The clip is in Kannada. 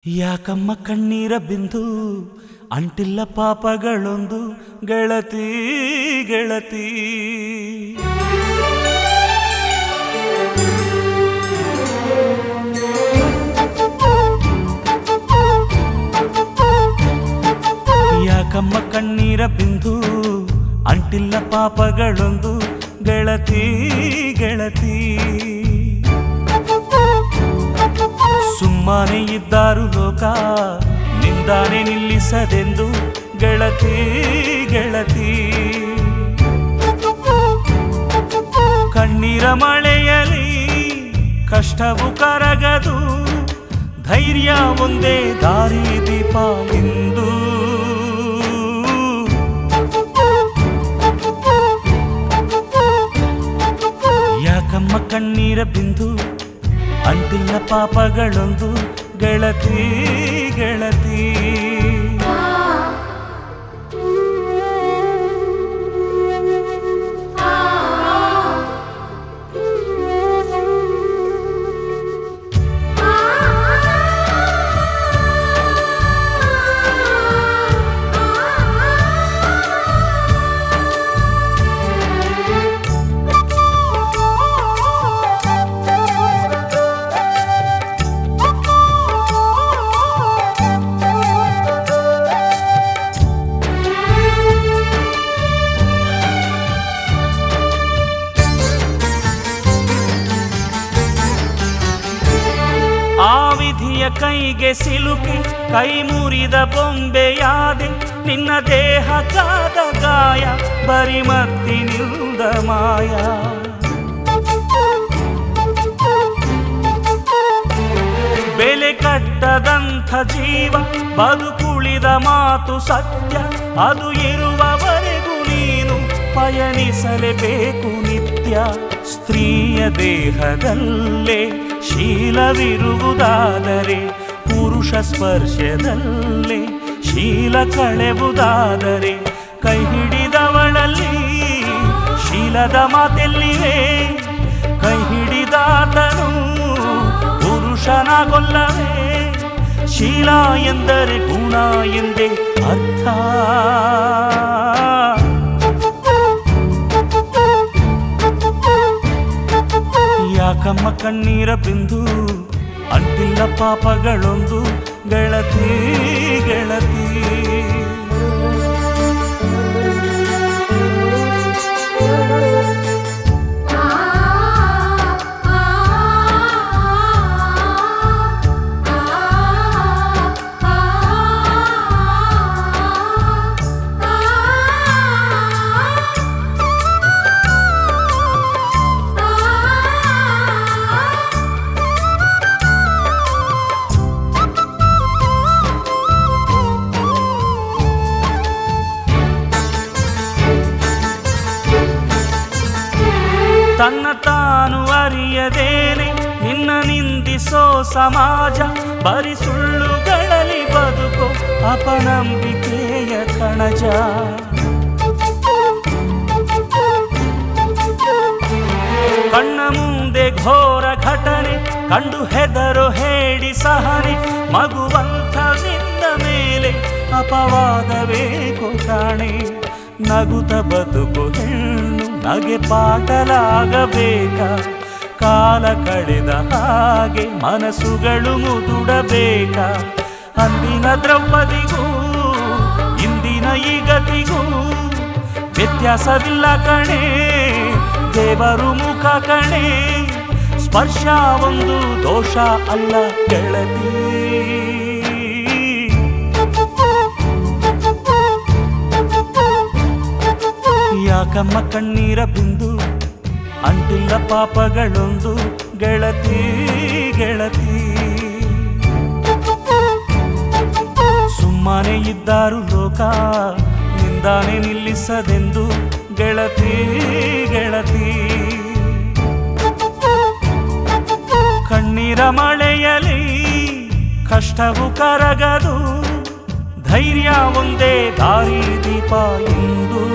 ಯಾಕಮ್ಮ ಕಣ್ಣೀರ ಬಿಂದು ಅಂಟಿಲ್ಲ ಪಾಪಗಳೊಂದು ಗೆಳತಿ ಗೆಳತಿ ಯಾಕಮ್ಮ ಕಣ್ಣೀರ ಬಿಂದು ಅಂಟಿಲ್ಲ ಪಾಪಗಳೊಂದು ಗೆಳತಿ ಗೆಳತಿ ಸುಮ್ಮನೆ ಇದ್ದಾರು ಲೋಕ ನಿಂದಾನೆ ನಿಲ್ಲಿಸದೆಂದು ಗೆಳತಿ ಗೆಳತಿ ಕಣ್ಣೀರ ಮಳೆಯಲಿ ಕಷ್ಟವು ಕರಗದು ಧೈರ್ಯ ಒಂದೇ ದಾರಿ ದೀಪ ಎಂದು ಯಾಕಮ್ಮ ಕಣ್ಣೀರ ಬಿಂದು ಅಂಟಿಲ್ಲ ಪಾಪಗಳೊಂದು ಗೆಳತಿ ಗೆಳತಿ ಆ ವಿಧಿಯ ಕೈಗೆ ಸಿಲುಕಿ ಕೈ ಮುರಿದ ಬೊಂಬೆಯಾದೆ ನಿನ್ನ ದೇಹ ಕಾದ ಗಾಯ ಬರಿ ಮತ್ತಿನಿಲ್ದ ಮಾಯ ಬೆಲೆ ಕಟ್ಟದಂಥ ಜೀವ ಬದುಕುಳಿದ ಮಾತು ಸತ್ಯ ಅದು ಇರುವವರೆಗೂ ನೀನು ಪಯಣಿಸಲೇಬೇಕು ನಿತ್ಯ ಸ್ತ್ರೀಯ ದೇಹದಲ್ಲೇ ಶೀಲವಿರುವುದಾದರೆ ಪುರುಷ ಸ್ಪರ್ಶದಲ್ಲೇ ಶೀಲ ಕಳೆವುದಾದರೆ ಕೈ ಹಿಡಿದವಳಲ್ಲಿ ಶೀಲದ ಮಾತೆಲ್ಲಿವೆ ಕೈ ಹಿಡಿದಾತನು ಪುರುಷನಾಗೊಲ್ಲವೇ ಶೀಲ ಎಂದರೆ ಗುಣ ಎಂದೇ ಅರ್ಥ ಯಾಕಮ್ಮ ಕಣ್ಣೀರ ಬಿಂದು ಅಂಟಿಲ್ಲ ಪಾಪಗಳೊಂದು ಗೆಳತಿ ಗೆಳತಿ ತನ್ನ ತಾನು ಅರಿಯದೇನೆ ನಿನ್ನ ನಿಂದಿಸೋ ಸಮಾಜ ಬರಿ ಸುಳ್ಳುಗಳಲ್ಲಿ ಬದುಕೋ ಅಪನಂಬಿಕೆಯ ಕಣಜ ಕಣ್ಣ ಮುಂದೆ ಘೋರ ಘಟನೆ ಕಂಡು ಹೆದರೋ ಹೇಳಿ ಸಹನೆ ಮಗುವಂಥ ನಿನ್ನ ಮೇಲೆ ಅಪವಾದಬೇಕು ಕಾಣೆ ನಗುತ್ತ ಬದುಕು ಹೆಣ್ಣು ನಗೆ ಪಾಟಲಾಗಬೇಕ ಕಾಲ ಕಳೆದ ಹಾಗೆ ಮನಸ್ಸುಗಳು ಮುದುಡಬೇಕ ಅಂದಿನ ದ್ರೌಪದಿಗೂ ಇಂದಿನ ಈ ಗತಿಗೂ ವ್ಯತ್ಯಾಸವಿಲ್ಲ ಕಣೆ ದೇವರು ಮುಖ ಕಣೆ ಸ್ಪರ್ಶ ಒಂದು ದೋಷ ಅಲ್ಲ ಗೆಳತಿ ಯಾಕಮ್ಮ ಕಣ್ಣೀರ ಬಿಂದು ಅಂಟಿಲ್ಲ ಪಾಪಗಳೊಂದು ಗೆಳತಿ ಗೆಳತಿ ಸುಮ್ಮನೆ ಇದ್ದಾರು ಲೋಕ ನಿಂದಾನೆ ನಿಲ್ಲಿಸದೆಂದು ಗೆಳತಿ ಗೆಳತಿ ಕಣ್ಣೀರ ಮಳೆಯಲಿ ಕಷ್ಟವು ಕರಗದು ಧೈರ್ಯ ಒಂದೇ ದಾರಿ ದೀಪ ಎಂದು